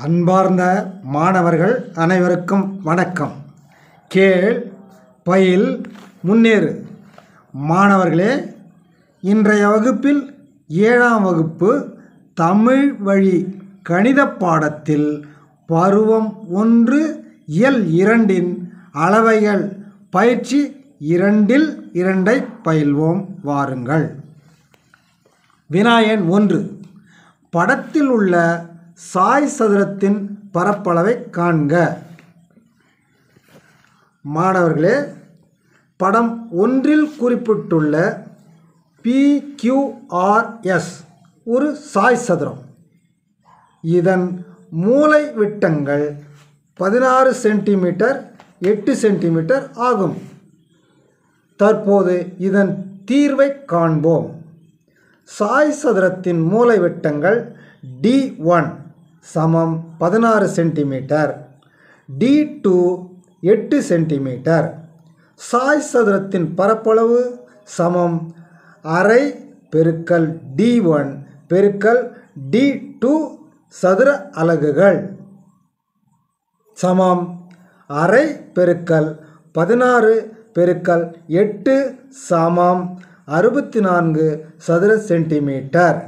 அன்பார்ந்த மாணவர்கள் அனைவருக்கும் வணக்கம் கேள் பயில் முன்னேறு மாணவர்களே இன்றைய வகுப்பில் ஏழாம் வகுப்பு தமிழ் வழி கணித பாடத்தில் பருவம் ஒன்று இயல் இரண்டின் அளவைகள் பயிற்சி இரண்டில் இரண்டை பயில்வோம் வாருங்கள் வினாயன் ஒன்று படத்தில் உள்ள சாய் சதுரத்தின் பரப்பளவை காண்க மாணவர்களே படம் ஒன்றில் குறிப்பிட்டுள்ள பிக்யூஆர்எஸ் ஒரு சாய் சதுரம் இதன் மூலை விட்டங்கள் பதினாறு சென்டிமீட்டர் எட்டு சென்டிமீட்டர் ஆகும் தற்போது இதன் தீர்வை காண்போம் சாய் சதுரத்தின் மூலை விட்டங்கள் டி ஒன் சமம் பதினாறு சென்டிமீட்டர் டி டூ எட்டு சென்டிமீட்டர் சாய் சதுரத்தின் பரப்பளவு சமம் அரை பெருக்கல் டி ஒன் பெருக்கல் டி டூ சதுர அலகுகள் சமம் அரை பெருக்கல் பதினாறு பெருக்கல் எட்டு சமம் அறுபத்தி நான்கு சதுர சென்டிமீட்டர்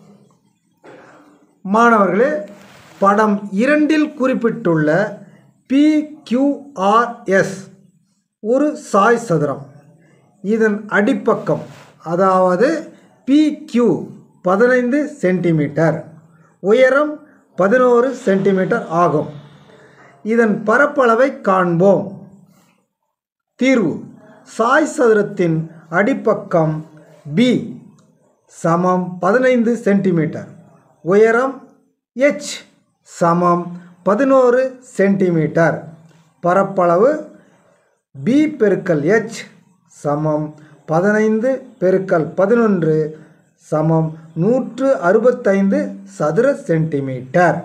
மாணவர்களே படம் இரண்டில் குறிப்பிட்டுள்ள பிக்யூஆர்எஸ் ஒரு சாய் சதுரம் இதன் அடிப்பக்கம் அதாவது பிக்யூ பதினைந்து சென்டிமீட்டர் உயரம் பதினோரு சென்டிமீட்டர் ஆகும் இதன் பரப்பளவை காண்போம் தீர்வு சாய் சதுரத்தின் அடிப்பக்கம் பி சமம் பதினைந்து சென்டிமீட்டர் உயரம் எச் சமம் பதினோரு சென்டிமீட்டர் பரப்பளவு பி பெருக்கல் எச் சமம் பதினைந்து பெருக்கல் பதினொன்று சமம் நூற்று அறுபத்தைந்து சதுர சென்டிமீட்டர்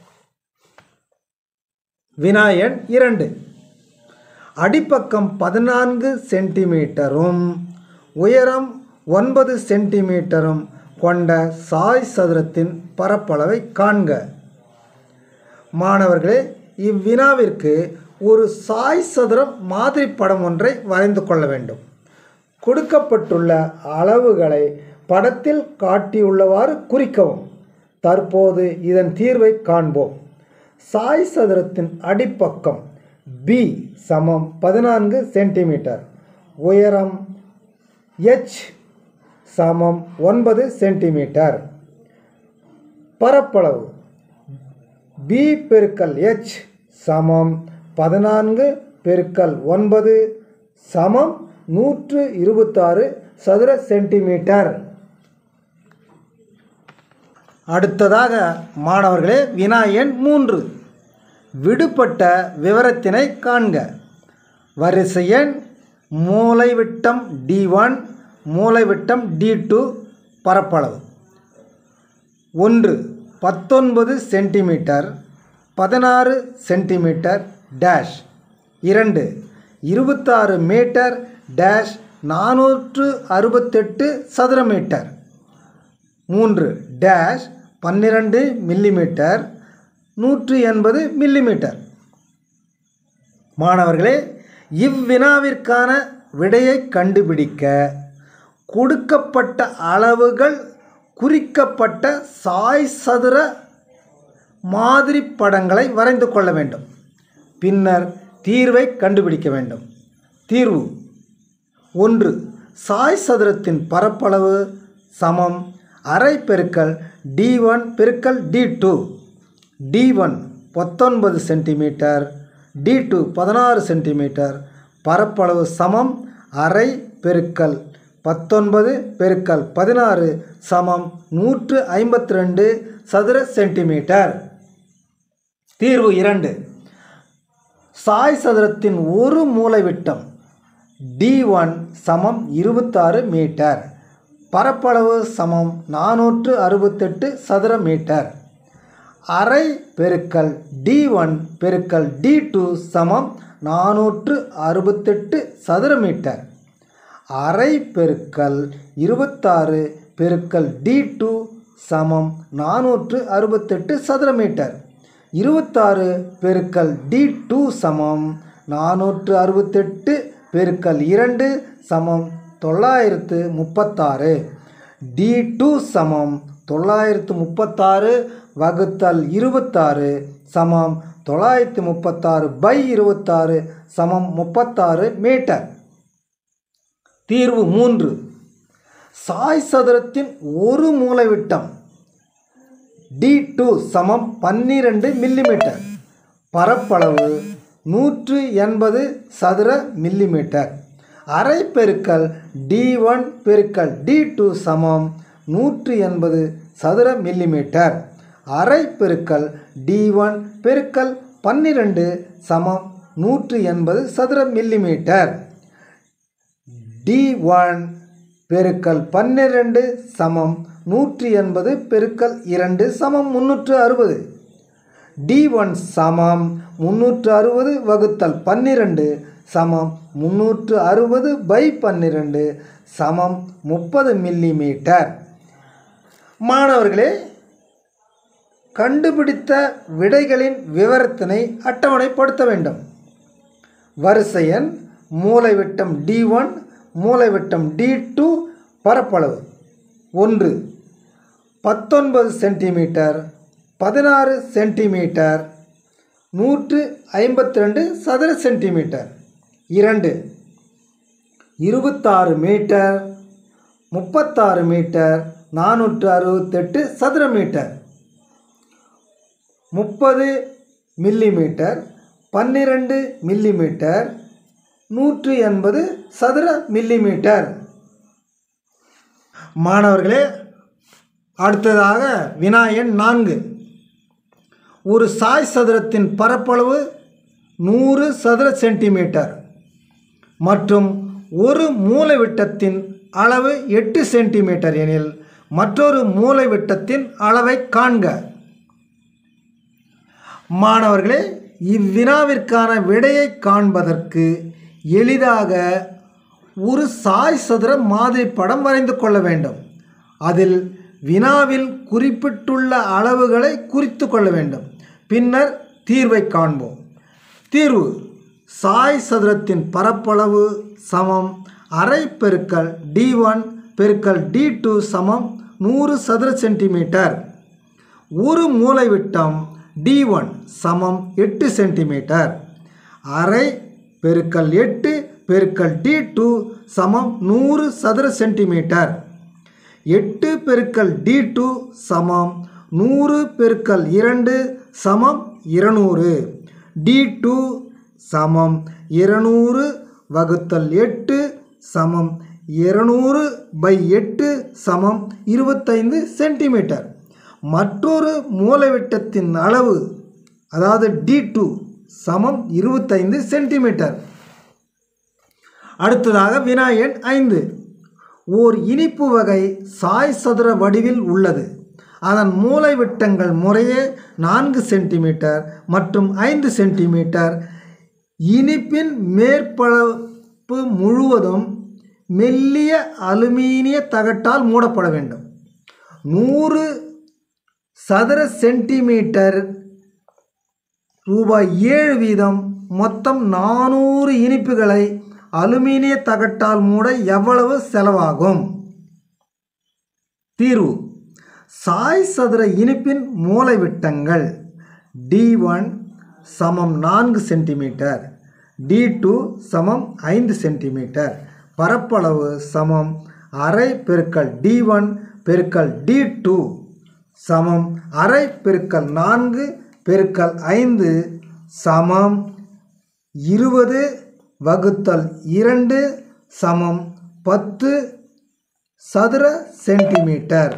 வினாயன் இரண்டு அடிப்பக்கம் பதினான்கு சென்டிமீட்டரும் உயரம் ஒன்பது சென்டிமீட்டரும் கொண்ட சாய் சதுரத்தின் பரப்பளவை காண்க மாணவர்களே இவ்வினாவிற்கு ஒரு சாய் சதுரம் மாதிரி படம் ஒன்றை வரைந்து கொள்ள வேண்டும் கொடுக்கப்பட்டுள்ள அளவுகளை படத்தில் காட்டியுள்ளவாறு குறிக்கவும் தற்போது இதன் தீர்வை காண்போம் சாய் சதுரத்தின் அடிப்பக்கம் பி சமம் பதினான்கு சென்டிமீட்டர் உயரம் எச் சமம் ஒன்பது சென்டிமீட்டர் பரப்பளவு பி பெருக்கல் எச் சமம் பதினான்கு பெருக்கல் ஒன்பது சமம் நூற்று இருபத்தாறு சதுர சென்டிமீட்டர் அடுத்ததாக மாணவர்களே வினா எண் மூன்று விடுபட்ட விவரத்தினை காண்க வரிசை எண் மூலைவிட்டம் டி ஒன் மூலைவிட்டம் டி டூ பரப்பளவு ஒன்று பத்தொன்பது சென்டிமீட்டர் பதினாறு சென்டிமீட்டர் டேஷ் இரண்டு இருபத்தாறு மீட்டர் டேஷ் நானூற்று அறுபத்தெட்டு சதுர மீட்டர் மூன்று டேஷ் பன்னிரண்டு மில்லிமீட்டர் நூற்று எண்பது மில்லிமீட்டர் மாணவர்களே இவ்வினாவிற்கான விடையை கண்டுபிடிக்க கொடுக்கப்பட்ட அளவுகள் குறிக்கப்பட்ட சாய் சதுர மாதிரி படங்களை வரைந்து கொள்ள வேண்டும் பின்னர் தீர்வை கண்டுபிடிக்க வேண்டும் தீர்வு ஒன்று சாய் சதுரத்தின் பரப்பளவு சமம் அரை பெருக்கல் டி ஒன் பெருக்கல் டி டூ டி ஒன் பத்தொன்பது சென்டிமீட்டர் டி டூ பதினாறு சென்டிமீட்டர் பரப்பளவு சமம் அரை பெருக்கல் பத்தொன்பது பெருக்கல் பதினாறு சமம் நூற்று ஐம்பத்தி ரெண்டு சதுர சென்டிமீட்டர் தீர்வு இரண்டு சாய் சதுரத்தின் ஒரு மூலைவிட்டம் டி ஒன் சமம் இருபத்தாறு மீட்டர் பரப்பளவு சமம் நானூற்று அறுபத்தெட்டு சதுர மீட்டர் அரை பெருக்கல் டி ஒன் பெருக்கல் டி டூ சமம் நானூற்று அறுபத்தெட்டு சதுர மீட்டர் அரை பெருக்கல் இருபத்தாறு பெருக்கல் டி டூ சமம் நானூற்று அறுபத்தெட்டு சதுர மீட்டர் இருபத்தாறு பெருக்கல் டி டூ சமம் நானூற்று அறுபத்தெட்டு பெருக்கல் இரண்டு சமம் தொள்ளாயிரத்து முப்பத்தாறு டி டூ சமம் தொள்ளாயிரத்து முப்பத்தாறு வகுத்தல் இருபத்தாறு சமம் தொள்ளாயிரத்து முப்பத்தாறு பை இருபத்தாறு சமம் முப்பத்தாறு மீட்டர் தீர்வு மூன்று சாய் சதுரத்தின் ஒரு மூலைவிட்டம் டி டூ சமம் பன்னிரண்டு மில்லிமீட்டர் பரப்பளவு நூற்று எண்பது சதுர மில்லிமீட்டர் அரை பெருக்கல் டி ஒன் பெருக்கல் டி டூ சமம் நூற்று எண்பது சதுர மில்லிமீட்டர் அரை பெருக்கல் டி ஒன் பெருக்கல் பன்னிரெண்டு சமம் நூற்று எண்பது சதுர மில்லிமீட்டர் டி ஒன் பெருக்கல் பன்னிரெண்டு சமம் நூற்றி எண்பது பெருக்கல் இரண்டு சமம் முந்நூற்று அறுபது டி ஒன் சமம் முந்நூற்று அறுபது வகுத்தல் பன்னிரெண்டு சமம் முந்நூற்று அறுபது பை பன்னிரெண்டு சமம் முப்பது மில்லிமீட்டர் மாணவர்களே கண்டுபிடித்த விடைகளின் விவரத்தினை அட்டவணைப்படுத்த வேண்டும் வரிசை எண் மூலைவிட்டம் டி ஒன் மூலைவிட்டம் டி டூ பரப்பளவு ஒன்று பத்தொன்பது சென்டிமீட்டர் பதினாறு சென்டிமீட்டர் நூற்று ஐம்பத்தி ரெண்டு சதுர சென்டிமீட்டர் இரண்டு இருபத்தாறு மீட்டர் முப்பத்தாறு மீட்டர் நானூற்று அறுபத்தெட்டு சதுர மீட்டர் முப்பது மில்லிமீட்டர் பன்னிரண்டு மில்லிமீட்டர் நூற்று எண்பது சதுர மில்லிமீட்டர் மாணவர்களே அடுத்ததாக வினா எண் நான்கு ஒரு சாய் சதுரத்தின் பரப்பளவு நூறு சதுர சென்டிமீட்டர் மற்றும் ஒரு மூலைவிட்டத்தின் அளவு எட்டு சென்டிமீட்டர் எனில் மற்றொரு மூலைவிட்டத்தின் அளவை காண்க மாணவர்களே இவ்வினாவிற்கான விடையை காண்பதற்கு எளிதாக ஒரு சாய் சதுர மாதிரி படம் வரைந்து கொள்ள வேண்டும் அதில் வினாவில் குறிப்பிட்டுள்ள அளவுகளை குறித்து கொள்ள வேண்டும் பின்னர் தீர்வை காண்போம் தீர்வு சாய் சதுரத்தின் பரப்பளவு சமம் அரை பெருக்கல் டி ஒன் பெருக்கல் டி டூ சமம் நூறு சதுர சென்டிமீட்டர் ஒரு மூலைவிட்டம் டி ஒன் சமம் எட்டு சென்டிமீட்டர் அரை பெருக்கல் எட்டு பெருக்கல் டி டூ சமம் நூறு சதுர சென்டிமீட்டர் எட்டு பெருக்கல் டி டூ சமம் நூறு பெருக்கல் இரண்டு சமம் இருநூறு டி டூ சமம் இருநூறு வகுத்தல் எட்டு சமம் இருநூறு பை எட்டு சமம் இருபத்தைந்து சென்டிமீட்டர் மற்றொரு மூலைவிட்டத்தின் அளவு அதாவது டி டூ சமம் இருபத்தைந்து சென்டிமீட்டர் அடுத்ததாக வினா எண் ஐந்து ஓர் இனிப்பு வகை சாய் சதுர வடிவில் உள்ளது அதன் மூலைவிட்டங்கள் முறையே நான்கு சென்டிமீட்டர் மற்றும் ஐந்து சென்டிமீட்டர் இனிப்பின் மேற்பரப்பு முழுவதும் மெல்லிய அலுமினிய தகட்டால் மூடப்பட வேண்டும் நூறு சதுர சென்டிமீட்டர் ரூபாய் ஏழு வீதம் மொத்தம் நானூறு இனிப்புகளை அலுமினிய தகட்டால் மூட எவ்வளவு செலவாகும் தீர்வு சாய் சதுர இனிப்பின் மூலைவிட்டங்கள் டி ஒன் சமம் நான்கு சென்டிமீட்டர் டி டூ சமம் ஐந்து சென்டிமீட்டர் பரப்பளவு சமம் அரை பெருக்கல் டி ஒன் பெருக்கல் டி டூ சமம் அரை பெருக்கல் நான்கு பெருக்கல் ஐந்து சமம் இருபது வகுத்தல் இரண்டு சமம் பத்து சதுர சென்டிமீட்டர்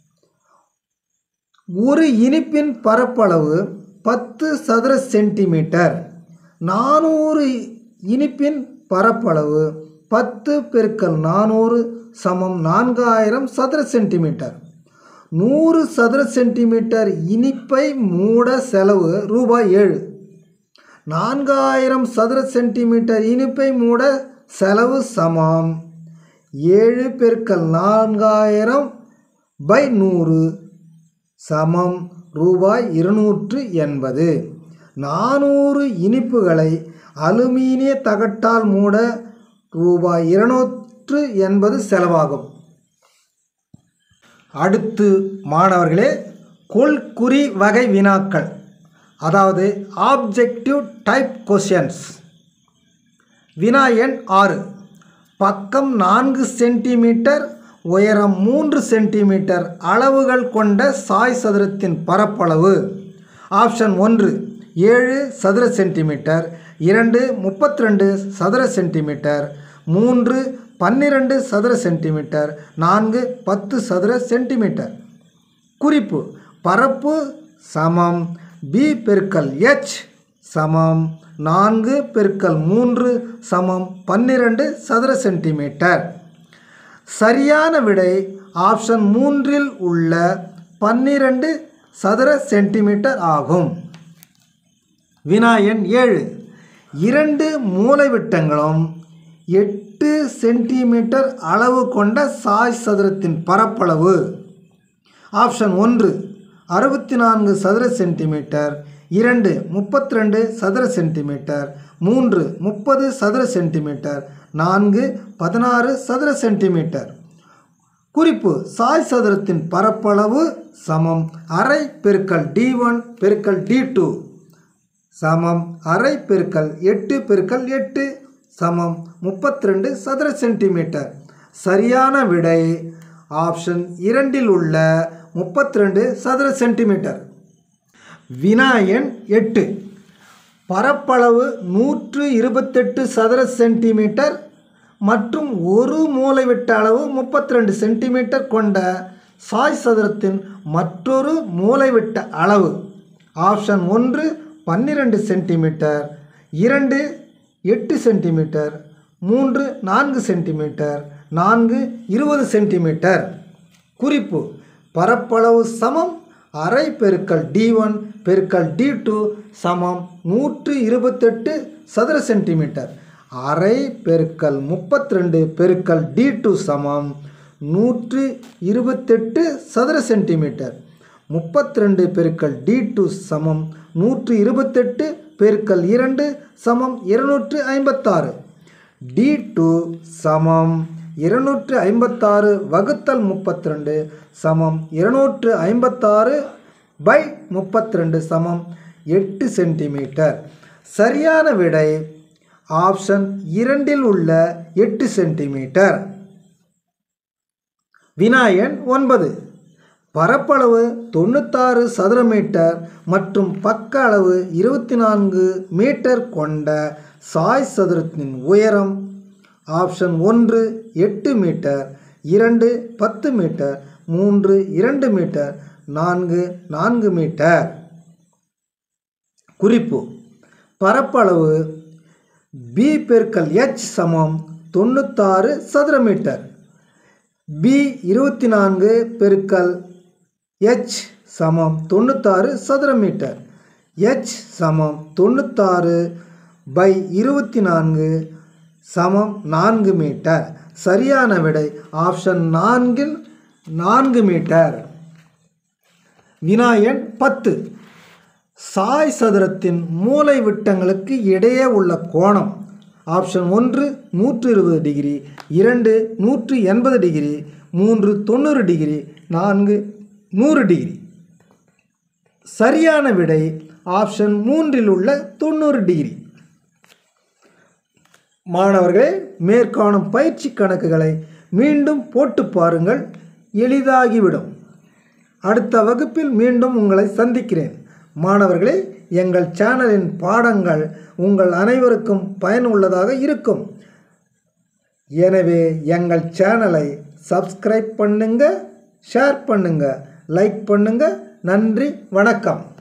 ஒரு இனிப்பின் பரப்பளவு பத்து சதுர சென்டிமீட்டர் நானூறு இனிப்பின் பரப்பளவு பத்து பெருக்கல் நானூறு சமம் நான்காயிரம் சதுர சென்டிமீட்டர் நூறு சதுர சென்டிமீட்டர் இனிப்பை மூட செலவு ரூபாய் ஏழு நான்காயிரம் சதுர சென்டிமீட்டர் இனிப்பை மூட செலவு சமம் ஏழு பெருக்கல் நான்காயிரம் பை நூறு சமம் ரூபாய் இருநூற்று எண்பது நானூறு இனிப்புகளை அலுமினிய தகட்டால் மூட ரூபாய் இருநூற்று எண்பது செலவாகும் அடுத்து மாணவர்களே கொள்குறி வகை வினாக்கள் அதாவது ஆப்ஜெக்டிவ் டைப் கொஷின்ஸ் வினா எண் ஆறு பக்கம் நான்கு சென்டிமீட்டர் உயரம் மூன்று சென்டிமீட்டர் அளவுகள் கொண்ட சாய் சதுரத்தின் பரப்பளவு ஆப்ஷன் ஒன்று ஏழு சதுர சென்டிமீட்டர் இரண்டு முப்பத்தி ரெண்டு சதுர சென்டிமீட்டர் மூன்று பன்னிரண்டு சதுர சென்டிமீட்டர் நான்கு பத்து சதுர சென்டிமீட்டர் குறிப்பு பரப்பு சமம் பி பெருக்கல் எச் சமம் நான்கு பெருக்கல் மூன்று சமம் பன்னிரண்டு சதுர சென்டிமீட்டர் சரியான விடை ஆப்ஷன் மூன்றில் உள்ள பன்னிரண்டு சதுர சென்டிமீட்டர் ஆகும் வினா எண் ஏழு இரண்டு மூலைவிட்டங்களும் எட்டு சென்டிமீட்டர் அளவு கொண்ட சாய் சதுரத்தின் பரப்பளவு ஆப்ஷன் ஒன்று அறுபத்தி நான்கு சதுர சென்டிமீட்டர் இரண்டு முப்பத்தி ரெண்டு சதுர சென்டிமீட்டர் மூன்று முப்பது சதுர சென்டிமீட்டர் நான்கு பதினாறு சதுர சென்டிமீட்டர் குறிப்பு சாய் சதுரத்தின் பரப்பளவு சமம் அரை பெருக்கல் டி ஒன் பெருக்கல் டி டூ சமம் அரை பெருக்கல் எட்டு பெருக்கல் எட்டு சமம் முப்பத்தி ரெண்டு சதுர சென்டிமீட்டர் சரியான விடை ஆப்ஷன் இரண்டில் உள்ள முப்பத்தி ரெண்டு சதுர சென்டிமீட்டர் வினா எண் எட்டு பரப்பளவு நூற்று இருபத்தெட்டு சதுர சென்டிமீட்டர் மற்றும் ஒரு மூலைவிட்ட அளவு முப்பத்தி ரெண்டு சென்டிமீட்டர் கொண்ட சாய் சதுரத்தின் மற்றொரு மூலைவிட்ட அளவு ஆப்ஷன் ஒன்று பன்னிரெண்டு சென்டிமீட்டர் இரண்டு எட்டு சென்டிமீட்டர் மூன்று நான்கு சென்டிமீட்டர் நான்கு இருபது சென்டிமீட்டர் குறிப்பு பரப்பளவு சமம் அரை பெருக்கல் டி ஒன் பெருக்கல் டி டூ சமம் நூற்று இருபத்தெட்டு சதுர சென்டிமீட்டர் அரை பெருக்கல் முப்பத்தி ரெண்டு பெருக்கல் டி டூ சமம் நூற்று இருபத்தெட்டு சதுர சென்டிமீட்டர் முப்பத்தி ரெண்டு பெருக்கல் டி டூ சமம் நூற்று இருபத்தெட்டு பெருக்கல் இரண்டு சமம் இருநூற்று ஐம்பத்தாறு டி டூ சமம் இருநூற்று ஐம்பத்தாறு வகுத்தல் முப்பத்தி ரெண்டு சமம் இருநூற்று ஐம்பத்தாறு பை முப்பத்தி ரெண்டு சமம் எட்டு சென்டிமீட்டர் சரியான விடை ஆப்ஷன் இரண்டில் உள்ள எட்டு சென்டிமீட்டர் வினாயன் ஒன்பது பரப்பளவு தொண்ணூத்தாறு சதுர மீட்டர் மற்றும் பக்க அளவு இருபத்தி நான்கு மீட்டர் கொண்ட சாய் சதுரத்தின் உயரம் ஆப்ஷன் ஒன்று எட்டு மீட்டர் இரண்டு பத்து மீட்டர் மூன்று இரண்டு மீட்டர் நான்கு நான்கு மீட்டர் குறிப்பு பரப்பளவு பி பெருக்கல் எச் சமம் தொண்ணூத்தாறு சதுர மீட்டர் பி இருபத்தி நான்கு பெருக்கல் எச் சமம் தொண்ணூத்தாறு சதுர மீட்டர் எச் சமம் தொண்ணூத்தாறு பை இருபத்தி நான்கு சமம் நான்கு மீட்டர் சரியான விடை ஆப்ஷன் நான்கில் நான்கு மீட்டர் வினாயன் பத்து சாய் சதுரத்தின் மூலை விட்டங்களுக்கு இடையே உள்ள கோணம் ஆப்ஷன் ஒன்று நூற்று இருபது டிகிரி இரண்டு நூற்று எண்பது டிகிரி மூன்று தொண்ணூறு டிகிரி நான்கு நூறு டிகிரி சரியான விடை ஆப்ஷன் மூன்றில் உள்ள தொண்ணூறு டிகிரி மாணவர்களே மேற்காணும் பயிற்சி கணக்குகளை மீண்டும் போட்டு பாருங்கள் எளிதாகிவிடும் அடுத்த வகுப்பில் மீண்டும் உங்களை சந்திக்கிறேன் மாணவர்களே எங்கள் சேனலின் பாடங்கள் உங்கள் அனைவருக்கும் பயனுள்ளதாக இருக்கும் எனவே எங்கள் சேனலை சப்ஸ்கிரைப் பண்ணுங்க ஷேர் பண்ணுங்க லைக் பண்ணுங்க நன்றி வணக்கம்